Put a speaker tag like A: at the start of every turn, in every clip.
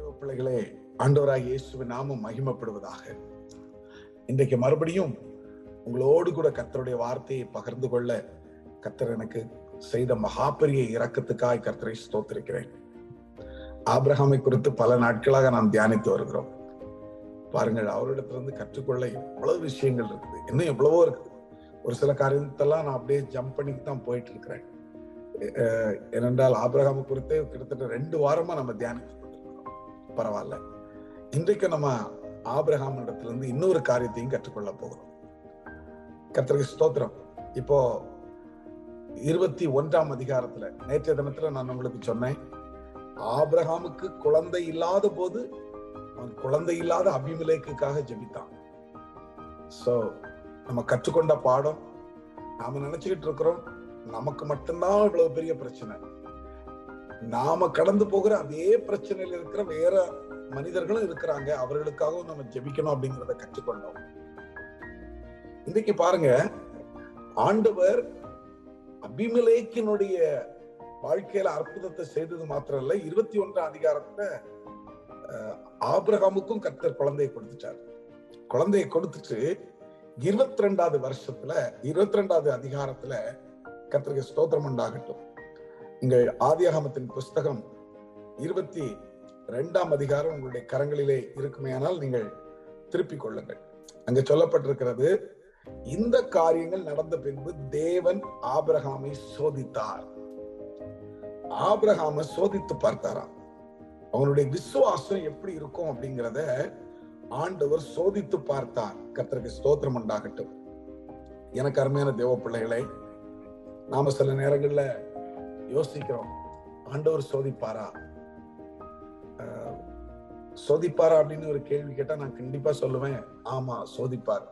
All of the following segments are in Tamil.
A: தேவ பிள்ளைகளே ஆண்டவராக இயேசுவின் நாமம் மகிமைப்படுவதாக இன்றைக்கு மறுபடியும் உங்களோடு கூட கர்த்தருடைய வார்த்தையை பகிர்ந்து கொள்ள கர்த்தர் எனக்கு செய்த மகாபெரிய இரக்கத்துக்காய் கர்த்தரை ஸ்தோத்திருக்கிறேன் ஆபிரகாமை குறித்து பல நாட்களாக நாம் தியானித்து வருகிறோம் பாருங்கள் அவரிடத்திலிருந்து கற்றுக்கொள்ள எவ்வளவு விஷயங்கள் இருக்குது இன்னும் எவ்வளவோ இருக்குது ஒரு சில காரியத்தெல்லாம் நான் அப்படியே ஜம்ப் பண்ணிட்டு தான் போயிட்டு இருக்கிறேன் அஹ் ஏனென்றால் ஆபிரகாமை குறித்தே கிட்டத்தட்ட ரெண்டு வாரமா நம்ம தியானித்து கொண்டிருக்கிறோம் பரவாயில்ல இன்றைக்கு நம்ம ஆபிரகாம் இடத்திலிருந்து இன்னொரு காரியத்தையும் கற்றுக்கொள்ள போகிறோம் கர்த்தருக்கு ஸ்தோத்திரம் இப்போ இருபத்தி ஒன்றாம் அதிகாரத்துல நேற்றைய தினத்துல நான் உங்களுக்கு சொன்னேன் ஆபிரகாமுக்கு குழந்தை இல்லாத போது அவன் குழந்தை இல்லாத அபிமலேக்குக்காக ஜெபித்தான் சோ நம்ம கற்றுக்கொண்ட பாடம் நாம நினைச்சுக்கிட்டு இருக்கிறோம் நமக்கு மட்டும்தான் இவ்வளவு பெரிய பிரச்சனை நாம கடந்து போகிற அதே பிரச்சனையில இருக்கிற வேற மனிதர்களும் இருக்கிறாங்க அவர்களுக்காகவும் நம்ம ஜெபிக்கணும் அப்படிங்கிறத கற்றுக்கொண்டோம் இன்னைக்கு பாருங்க ஆண்டவர் அபிமலேக்கினுடைய வாழ்க்கையில அற்புதத்தை செய்தது மாத்திரம் இல்ல இருபத்தி ஒன்றாம் அதிகாரத்துல அஹ், ஆபிரகாமுக்கும் கர்த்தர் குழந்தையை கொடுத்துட்டார் குழந்தையை கொடுத்துட்டு இருபத்தி ரெண்டாவது வருஷத்துல இருபத்தி ரெண்டாவது அதிகாரத்துல கர்த்தருக்கு ஸ்தோத்திரம் உண்டாகட்டும் உங்கள் ஆதியாகமத்தின் புஸ்தகம் இருபத்தி ரெண்டாம் அதிகாரம் உங்களுடைய கரங்களிலே இருக்குமேயானால் நீங்கள் திருப்பிக் கொள்ளுங்கள் அங்க சொல்லப்பட்டிருக்கிறது இந்த காரியங்கள் நடந்த பின்பு தேவன் ஆபிரகாமை சோதித்தார் ஆபிரகாமை சோதித்து பார்த்தாராம் அவனுடைய விசுவாசம் எப்படி இருக்கும் அப்படிங்கிறத ஆண்டவர் சோதித்து பார்த்தார் கர்த்தருக்கு ஸ்தோத்திரம் உண்டாகட்டும் எனக்கு அருமையான தேவ பிள்ளைகளை நாம சில நேரங்கள்ல யோசிக்கிறோம் ஆண்டவர் சோதிப்பாரா ஆஹ், சோதிப்பாரா அப்படின்னு ஒரு கேள்வி கேட்டா நான் கண்டிப்பா சொல்லுவேன் ஆமா சோதிப்பார்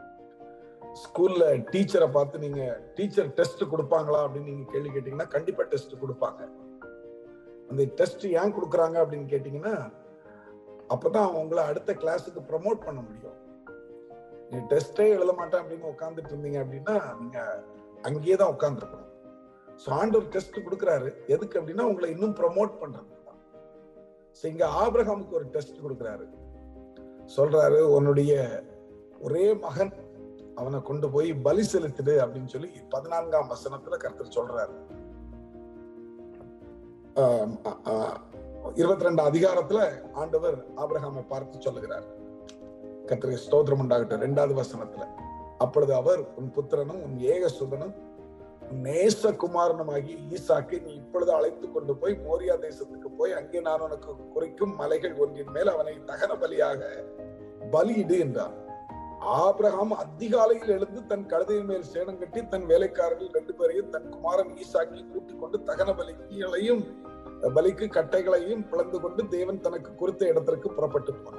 A: ஸ்கூல்ல டீச்சரை பார்த்து நீங்க டீச்சர் டெஸ்ட் கொடுப்பாங்களா அப்படின்னு நீங்க கேள்வி கேட்டீங்கன்னா கண்டிப்பா டெஸ்ட் கொடுப்பாங்க அந்த டெஸ்ட் ஏன் கொடுக்குறாங்க அப்படின்னு கேட்டீங்கன்னா அப்பதான் உங்களை அடுத்த கிளாஸுக்கு ப்ரமோட் பண்ண முடியும் நீ டெஸ்டே எழுத மாட்டேன் அப்படின்னு உட்காந்துட்டு இருந்தீங்க அப்படின்னா நீங்க அங்கேயே தான் உட்காந்துருக்கணும் ஸோ ஆண்டவர் டெஸ்ட் கொடுக்குறாரு எதுக்கு அப்படின்னா உங்களை இன்னும் ப்ரமோட் பண்றது தான் ஸோ இங்க ஆபிரகாமுக்கு ஒரு டெஸ்ட் கொடுக்குறாரு சொல்றாரு உன்னுடைய ஒரே மகன் அவனை கொண்டு போய் பலி செலுத்திடு அப்படின்னு சொல்லி பதினான்காம் வசனத்துல கருத்து சொல்றாரு இருபத்தி ரெண்டு அதிகாரத்துல ஆண்டவர் ஆபிரகாமை பார்த்து சொல்லுகிறார் கர்த்தருக்கு ஸ்தோத்திரம் உண்டாகட்டும் ரெண்டாவது வசனத்துல அப்பொழுது அவர் உன் புத்திரனும் உன் ஏக சுதனும் உன் நேச குமாரனுமாகி ஈசாக்கை நீ இப்பொழுது அழைத்து கொண்டு போய் மோரியா தேசத்துக்கு போய் அங்கே நான் உனக்கு குறிக்கும் மலைகள் ஒன்றின் மேல் அவனை தகன பலியாக பலியிடு என்றார் ஆபிரகாம் அதிகாலையில் எழுந்து தன் கழுதையின் மேல் சேணம் கட்டி தன் வேலைக்காரர்கள் ரெண்டு பேரையும் தன் குமாரன் ஈசாக்கி கூட்டிக் கொண்டு தகன பலிகளையும் பலிக்கு கட்டைகளையும் பிளந்து கொண்டு தேவன் தனக்கு குறித்த இடத்திற்கு புறப்பட்டு போனார்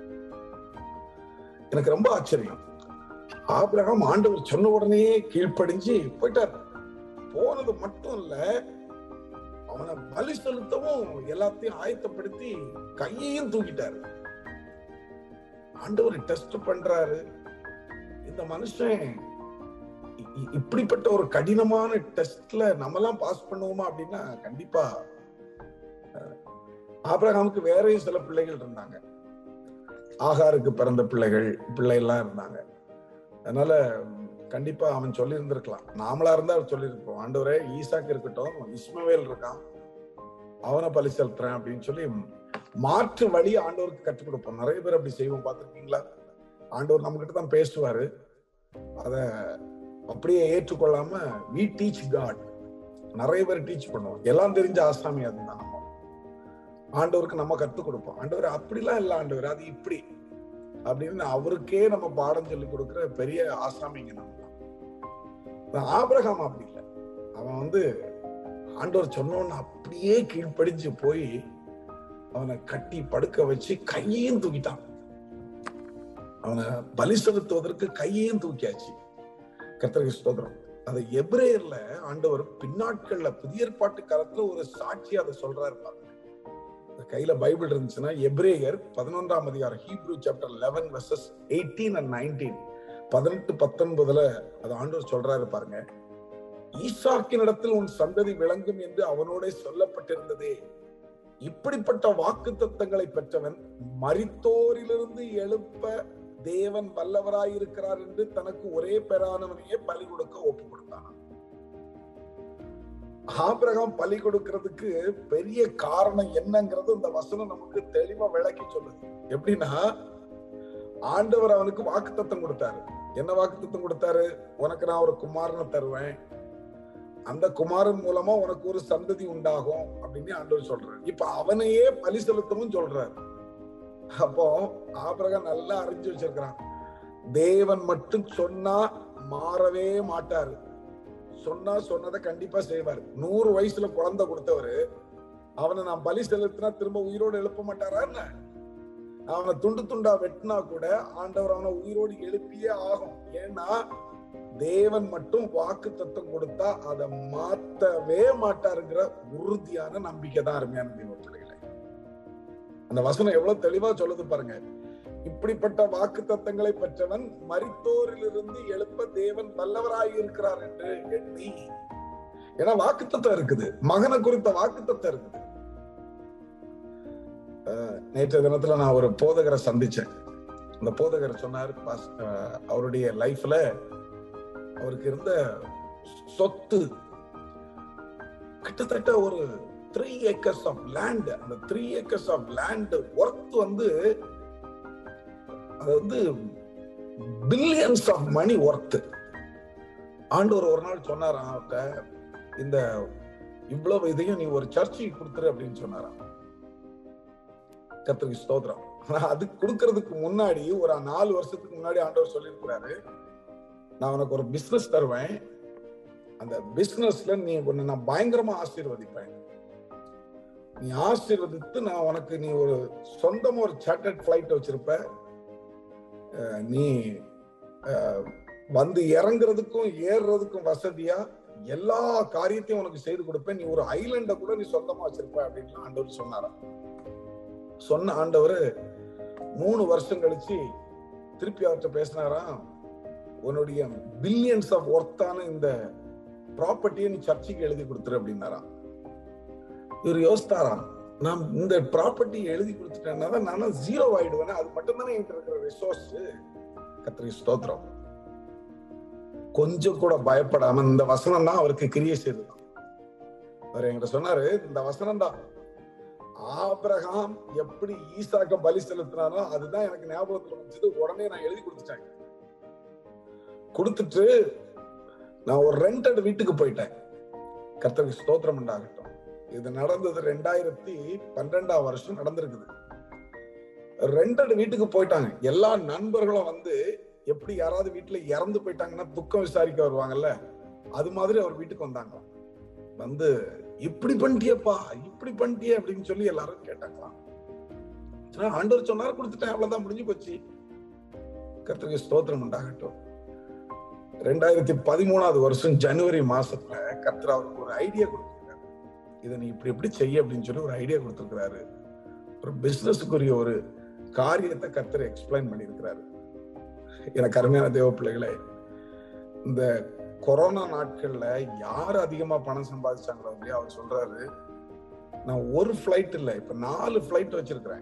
A: எனக்கு ரொம்ப ஆச்சரியம் ஆபிரகாம் ஆண்டவர் சொன்ன உடனே கீழ்ப்படிஞ்சு போயிட்டார் போனது மட்டும் இல்ல அவனை பலி செலுத்தவும் எல்லாத்தையும் ஆயத்தப்படுத்தி கையையும் தூக்கிட்டாரு ஆண்டவர் டெஸ்ட் பண்றாரு இந்த மனுஷன் இ- இ- இப்படிப்பட்ட ஒரு கடினமான டெஸ்ட்ல நம்மலாம் பாஸ் பண்ணுவோமா அப்படின்னா கண்டிப்பா அஹ், ஆபிரகாமுக்கு வேறையும் சில பிள்ளைகள் இருந்தாங்க ஆகாருக்கு பிறந்த பிள்ளைகள் பிள்ளை எல்லாம் இருந்தாங்க அதனால உம், கண்டிப்பா அவன் சொல்லி இருந்திருக்கலாம் நாமளா இருந்தா அவர் சொல்லியிருப்போம் ஆண்டவரே ஈசாக்கு இருக்கட்டும் இஸ்மவேல் இருக்கான் அவனை பலி செலுத்துறேன் அப்படின்னு சொல்லி மாற்று வழி ஆண்டவருக்கு கற்றுக் கொடுப்போம் நிறைய பேர் அப்படி செய்வோம் பார்த்திருக்கீங்களா ஆண்டவர் நம்ம கிட்ட தான் பேசுவாரு அத அப்படியே ஏற்றுக்கொள்ளாம வி டீச் காட் நிறைய பேர் டீச் பண்ணுவோம் எல்லாம் தெரிஞ்ச ஆசாமி அதுதான் நம்ம ஆண்டவருக்கு நம்ம கற்றுக் கொடுப்போம் ஆண்டவர் அப்படிலாம் இல்ல ஆண்டவர் அது இப்படி அப்படின்னு அவருக்கே நம்ம பாடம் சொல்லி கொடுக்கிற பெரிய ஆசாமிங்க நம்ம தான் ஆபிரகாம் அப்படி இல்லை அவன் வந்து ஆண்டவர் சொன்னோன்னு அப்படியே கீழ்ப்படிஞ்சு போய் அவனை கட்டி படுக்க வச்சு கையையும் தூக்கிட்டான் அவனை பலி செலுத்துவதற்கு கையையும் தூக்கியாச்சு கர்த்தருக்கு ஸ்தோத்திரம் அந்த எபிரேயர்ல ஆண்டவர் பின்னாட்கள்ல புதிய ஏற்பாட்டு காலத்துல ஒரு சாட்சி அதை சொல்றாரு பாருங்க இந்த கையில பைபிள் இருந்துச்சுன்னா எபிரேயர் பதினொன்றாம் அதிகாரம் Hebrew chapter eleven verses eighteen and nineteen பதினெட்டு பத்தொன்பதுல அது ஆண்டவர் சொல்றாரு பாருங்க ஈசாக்கின் இடத்தில் உன் சந்ததி விளங்கும் என்று அவனோட சொல்லப்பட்டிருந்ததே இப்படிப்பட்ட வாக்கு தத்தங்களை பெற்றவன் மரித்தோரிலிருந்து எழுப்ப தேவன் வல்லவராய் இருக்கிறார் என்று தனக்கு ஒரே பெறானவனையே பலி கொடுக்க ஒப்பு கொடுத்தான் ஆபிரகாம் பலி கொடுக்கிறதுக்கு பெரிய காரணம் என்னங்கிறது இந்த வசனம் நமக்கு தெளிவா விளக்கி சொல்லுது எப்படின்னா ஆண்டவர் அவனுக்கு வாக்குத்தத்தம் கொடுத்தாரு என்ன வாக்குத்தத்தம் கொடுத்தாரு உனக்கு நான் ஒரு குமாரனை தருவேன் அந்த குமாரன் மூலமா உனக்கு ஒரு சந்ததி உண்டாகும் அப்படின்னு ஆண்டவர் சொல்றாரு இப்ப அவனையே பலி செலுத்தவும் சொல்றாரு அப்போ ஆபிரகாம் நல்லா அறிஞ்சு வச்சிருக்கிறான் தேவன் மட்டும் சொன்னா மாறவே மாட்டாரு சொன்னா சொன்னதை கண்டிப்பா செய்வார் நூறு வயசுல குழந்தை கொடுத்தவரு அவனை நான் பலி செலுத்தினா திரும்ப உயிரோடு எழுப்ப மாட்டாரா என்ன அவனை துண்டு துண்டா வெட்டினா கூட ஆண்டவர் அவனை உயிரோடு எழுப்பியே ஆகும் ஏன்னா தேவன் மட்டும் வாக்கு தத்துவம் கொடுத்தா அதை மாத்தவே மாட்டாருங்கிற உறுதியான நம்பிக்கை தான் அருமையான தெய்வ பிள்ளைகளை அந்த வசனம் எவ்வளவு தெளிவா சொல்லுது பாருங்க இப்படிப்பட்ட வாக்கு தத்தங்களை பெற்றவன் மரித்தோரிலிருந்து எழுப்ப தேவன் வல்லவராய் இருக்கிறார் என்று எண்ணி ஏன்னா வாக்கு தத்தம் இருக்குது மகனை குறித்த வாக்கு தத்தம் இருக்குது நேற்று தினத்துல நான் ஒரு போதகரை சந்திச்சேன் அந்த போதகர் சொன்னார் அவருடைய லைஃப்ல அவருக்கு இருந்த சொத்து கிட்டத்தட்ட ஒரு த்ரீ ஏக்கர்ஸ் ஆஃப் லேண்ட் அந்த three acres of land worth வந்து அது வந்து பில்லியன்ஸ் ஆஃப் மணி ஒர்த் ஆண்டவர் ஒரு நாள் சொன்னாராம் அவர்கிட்ட இந்த இவ்வளவு இதையும் நீ ஒரு சர்ச்சைக்கு கொடுத்துரு அப்படின்னு சொன்னாராம் கத்திரிக்கு ஸ்தோத்திரம் அது கொடுக்கறதுக்கு முன்னாடி ஒரு நாலு வருஷத்துக்கு முன்னாடி ஆண்டவர் சொல்லியிருக்கிறாரு நான் உனக்கு ஒரு பிசினஸ் தருவேன் அந்த பிசினஸ்ல நீ ஒன்னு நான் பயங்கரமா ஆசீர்வதிப்பேன் நீ ஆசீர்வதித்து நான் உனக்கு நீ ஒரு சொந்தமா ஒரு சார்ட்டர்ட் பிளைட் வச்சிருப்ப நீ வந்து இறங்குறதுக்கும் ஏறுறதுக்கும் வசதியா எல்லா காரியத்தையும் உனக்கு செய்து கொடுப்பேன் நீ ஒரு ஐலண்ட கூட நீ சொந்தமா வச்சிருப்ப அப்படின்னு ஆண்டவர் சொன்னாராம் சொன்ன ஆண்டவர் மூணு வருஷம் கழிச்சு திருப்பி அவர்கிட்ட பேசினாராம் உன்னுடைய பில்லியன்ஸ் ஆஃப் ஒர்த்தான இந்த ப்ராப்பர்ட்டியை நீ சர்ச்சைக்கு எழுதி கொடுத்துரு அப்படின்னாராம் இவர் யோசித்தாராம் நான் இந்த ப்ராப்பர்ட்டி எழுதி கொடுத்துட்டேன்னா தான் நானும் ஜீரோ ஆயிடுவேன் அது மட்டும் தானே என்கிட்ட இருக்கிற ரிசோர்ஸ் கத்திரி ஸ்தோத்திரம் கொஞ்சம் கூட பயப்படாம இந்த வசனம் தான் அவருக்கு கிரிய செய்துதான் அவர் என்கிட்ட சொன்னாரு இந்த வசனம் தான் ஆபிரகாம் எப்படி ஈசாக்க பலி செலுத்தினாரோ அதுதான் எனக்கு ஞாபகத்துல வச்சது உடனே நான் எழுதி கொடுத்துட்டேன் கொடுத்துட்டு நான் ஒரு ரெண்டட் வீட்டுக்கு போயிட்டேன் கர்த்தருக்கு ஸ்தோத்திரம் உண்டாகட்டும் இது நடந்தது ரெண்டாயிரத்தி பன்னெண்டாம் வருஷம் நடந்திருக்குது ரெண்டட் வீட்டுக்கு போயிட்டாங்க எல்லா நண்பர்களும் வந்து எப்படி யாராவது வீட்டுல இறந்து போயிட்டாங்கன்னா துக்கம் விசாரிக்க வருவாங்கல்ல அது மாதிரி அவர் வீட்டுக்கு வந்தாங்க வந்து இப்படி பண்ணிட்டியப்பா இப்படி பண்ணிட்டியே அப்படின்னு சொல்லி எல்லாரும் கேட்டாங்களாம் ஆண்டவர் சொன்னார் கொடுத்துட்டேன் அவ்வளவுதான் முடிஞ்சு போச்சு கர்த்தருக்கு ஸ்தோத்திரம் உண்டாகட்டும் ரெண்டாயிரத்தி பதிமூணாவது வருஷம் ஜனவரி மாசத்துல கர்த்தர் அவருக்கு ஒரு ஐடியா கொடுத்துருக்காரு இதை நீ இப்படி எப்படி செய்ய அப்படின்னு சொல்லி ஒரு ஐடியா கொடுத்துருக்கிறாரு ஒரு பிசினஸுக்குரிய ஒரு காரியத்தை கர்த்தர் எக்ஸ்பிளைன் பண்ணியிருக்கிறாரு எனக்கு அருமையான தேவ பிள்ளைகளே இந்த கொரோனா நாட்கள்ல யார் அதிகமா பணம் சம்பாதிச்சாங்களோ இல்லையா அவர் சொல்றாரு நான் ஒரு ஃபிளைட் இல்ல இப்ப நாலு ஃபிளைட் வச்சிருக்கிறேன்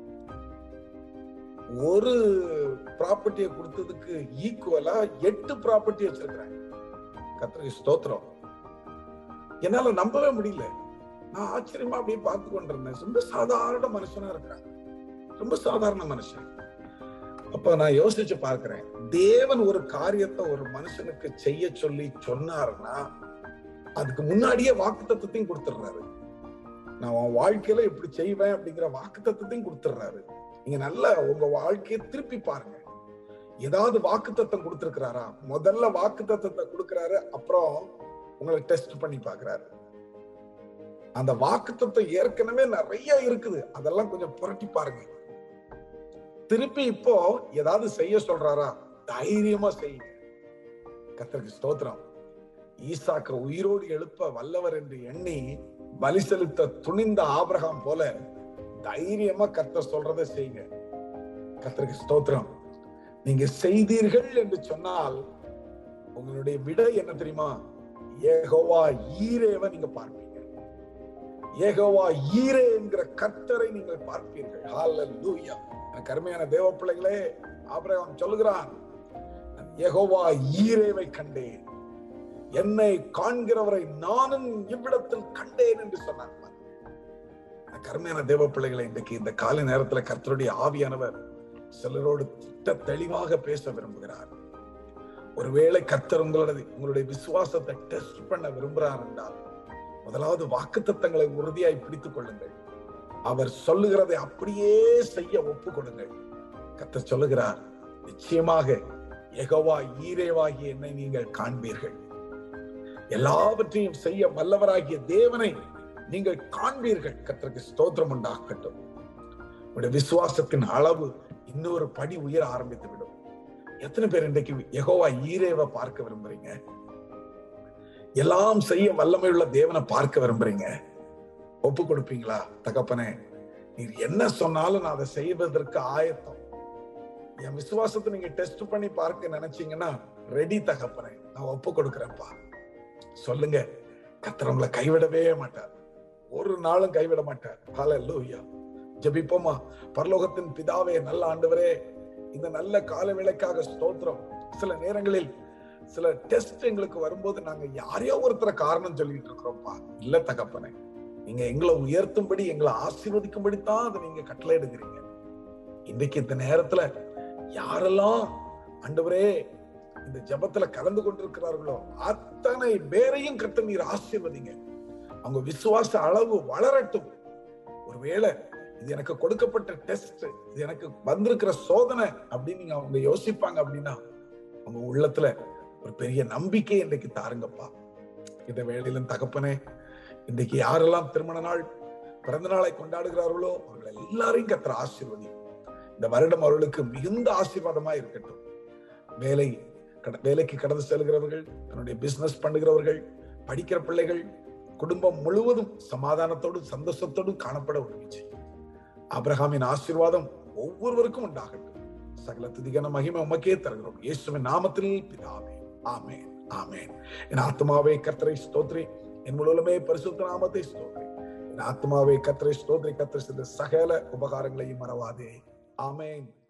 A: ஒரு ப்ராப்பர்ட்டியை கொடுத்ததுக்கு ஈக்குவலா எட்டு ப்ராப்பர்ட்டி வச்சிருக்கிறேன் கத்திரிக்கு ஸ்தோத்திரம் என்னால நம்பவே முடியல நான் ஆச்சரியமா அப்படியே பார்த்து கொண்டிருந்தேன் ரொம்ப சாதாரண மனுஷனா இருக்கிறேன் ரொம்ப சாதாரண மனுஷன் அப்ப நான் யோசிச்சு பார்க்கிறேன் தேவன் ஒரு காரியத்தை ஒரு மனுஷனுக்கு செய்ய சொல்லி சொன்னாருன்னா அதுக்கு முன்னாடியே வாக்கு தத்துவத்தையும் கொடுத்துடுறாரு நான் உன் வாழ்க்கையில இப்படி செய்வேன் அப்படிங்கிற வாக்கு தத்துவத்தையும் கொடுத்துடுறாரு நீங்க நல்ல உங்க வாழ்க்கையை திருப்பி பாருங்க ஏதாவது வாக்கு தத்துவம் கொடுத்திருக்கிறாரா முதல்ல வாக்கு தத்துவத்தை கொடுக்கிறாரு அப்புறம் உங்களை டெஸ்ட் பண்ணி பாக்குறாரு அந்த வாக்கு தத்துவம் ஏற்கனவே நிறைய இருக்குது அதெல்லாம் கொஞ்சம் புரட்டி பாருங்க திருப்பி இப்போ ஏதாவது செய்ய சொல்றாரா தைரியமா செய்யுங்க கத்தருக்கு ஸ்தோத்திரம் ஈசாக்க உயிரோடு எழுப்ப வல்லவர் என்று எண்ணி பலி செலுத்த துணிந்த ஆபிரகாம் போல தைரியமா கத்த சொல்றதை செய்யுங்க கத்தருக்கு ஸ்தோத்திரம் நீங்க செய்தீர்கள் என்று சொன்னால் உங்களுடைய விடை என்ன தெரியுமா ஏகோவா ஈரேவ நீங்க பார்ப்பீங்க ஏகோவா ஈரே என்கிற கர்த்தரை நீங்கள் பார்ப்பீர்கள் ஹalleluya எனக்கு அருமையான தேவ பிள்ளைகளே ஆபிரகாம் சொல்லுகிறான் நான் யெகோவா ஈரேவை கண்டேன் என்னை காண்கிறவரை நானும் இவ்விடத்தில் கண்டேன் என்று சொன்னான் எனக்கு அருமையான தேவ பிள்ளைகளை இன்றைக்கு இந்த காலை நேரத்துல கர்த்தருடைய ஆவியானவர் சிலரோடு திட்ட தெளிவாக பேச விரும்புகிறார் ஒருவேளை கர்த்தர் உங்களுடைய உங்களுடைய விசுவாசத்தை டெஸ்ட் பண்ண விரும்புகிறார் என்றால் முதலாவது வாக்கு தத்தங்களை உறுதியாய் பிடித்துக் கொள்ளுங்கள் அவர் சொல்லுகிறதை அப்படியே செய்ய ஒப்பு கொடுங்கள் கர்த்தர் சொல்லுகிறார் நிச்சயமாக எகவா ஈரேவாகிய என்னை நீங்கள் காண்பீர்கள் எல்லாவற்றையும் செய்ய வல்லவராகிய தேவனை நீங்கள் காண்பீர்கள் கர்த்தருக்கு ஸ்தோத்திரம் உண்டாகட்டும் உங்களுடைய விசுவாசத்தின் அளவு இன்னொரு படி உயர ஆரம்பித்து விடும் எத்தனை பேர் இன்றைக்கு யெகோவா ஈரேவை பார்க்க விரும்புறீங்க எல்லாம் செய்ய வல்லமையுள்ள தேவனை பார்க்க விரும்புறீங்க ஒப்பு கொடுப்பீங்களா தகப்பனே நீர் என்ன சொன்னாலும் நான் அதை செய்வதற்கு ஆயத்தம் என் விசுவாசத்தை நீங்க டெஸ்ட் பண்ணி பார்க்க நினைச்சீங்கன்னா ரெடி தகப்பனே நான் ஒப்பு கொடுக்கிறேன்ப்பா சொல்லுங்க கர்த்தர் உங்களை கைவிடவே மாட்டார் ஒரு நாளும் கைவிட மாட்டார் ஹalleluya ஜெபிப்போமா பரலோகத்தின் பிதாவே நல்ல ஆண்டவரே இந்த நல்ல கால வேளைக்காக ஸ்தோத்திரம் சில நேரங்களில் சில டெஸ்ட் எங்களுக்கு வரும்போது நாங்க யாரையோ ஒருத்தர காரணம் சொல்லிட்டு இருக்கிறோம்ப்பா இல்ல தகப்பனே நீங்க எங்களை உயர்த்தும்படி எங்களை ஆசீர்வதிக்கும்படி தான் அதை நீங்க கட்டளை எடுக்கிறீங்க இன்றைக்கு இந்த நேரத்துல யாரெல்லாம் ஆண்டவரே இந்த ஜபத்துல கலந்து கொண்டிருக்கிறார்களோ அத்தனை பேரையும் கர்த்தர் நீர் ஆசீர்வதிங்க அவங்க விசுவாச அளவு வளரட்டும் ஒருவேளை இது எனக்கு கொடுக்கப்பட்ட டெஸ்ட் இது எனக்கு வந்திருக்கிற சோதனை அப்படின்னு நீங்க அவங்க யோசிப்பாங்க அப்படின்னா அவங்க உள்ளத்துல ஒரு பெரிய நம்பிக்கை இன்றைக்கு தாருங்கப்பா இந்த வேளையிலும் தகப்பனே இன்றைக்கு யாரெல்லாம் திருமண நாள் பிறந்த நாளை கொண்டாடுகிறார்களோ அவர்கள் எல்லாரையும் கத்திர ஆசீர்வதி இந்த வருடம் அவர்களுக்கு மிகுந்த ஆசீர்வாதமா இருக்கட்டும் வேலை கட- வேலைக்கு கடந்து செல்கிறவர்கள் தன்னுடைய பிசினஸ் பண்ணுகிறவர்கள் படிக்கிற பிள்ளைகள் குடும்பம் முழுவதும் சமாதானத்தோடும் சந்தோஷத்தோடும் காணப்பட உதவி செய்யும் ஆபிரகாமின் ஆசீர்வாதம் ஒவ்வொருவருக்கும் உண்டாகட்டும் சகல துதிகன மகிமை உமக்கே தருகிறோம் இயேசுவின் நாமத்தில் பிதாவே ஆமென் ஆமென் என் ஆத்மாவே கர்த்தரை ஸ்தோத்ரி என் முழுவதுமே பரிசுத்த நாமத்தை ஸ்தோத்ரி என் ஆத்மாவே கர்த்தரை ஸ்தோத்ரி கர்த்தர் செய்த சகல உபகாரங்களையும் மறவாதே ஆமென்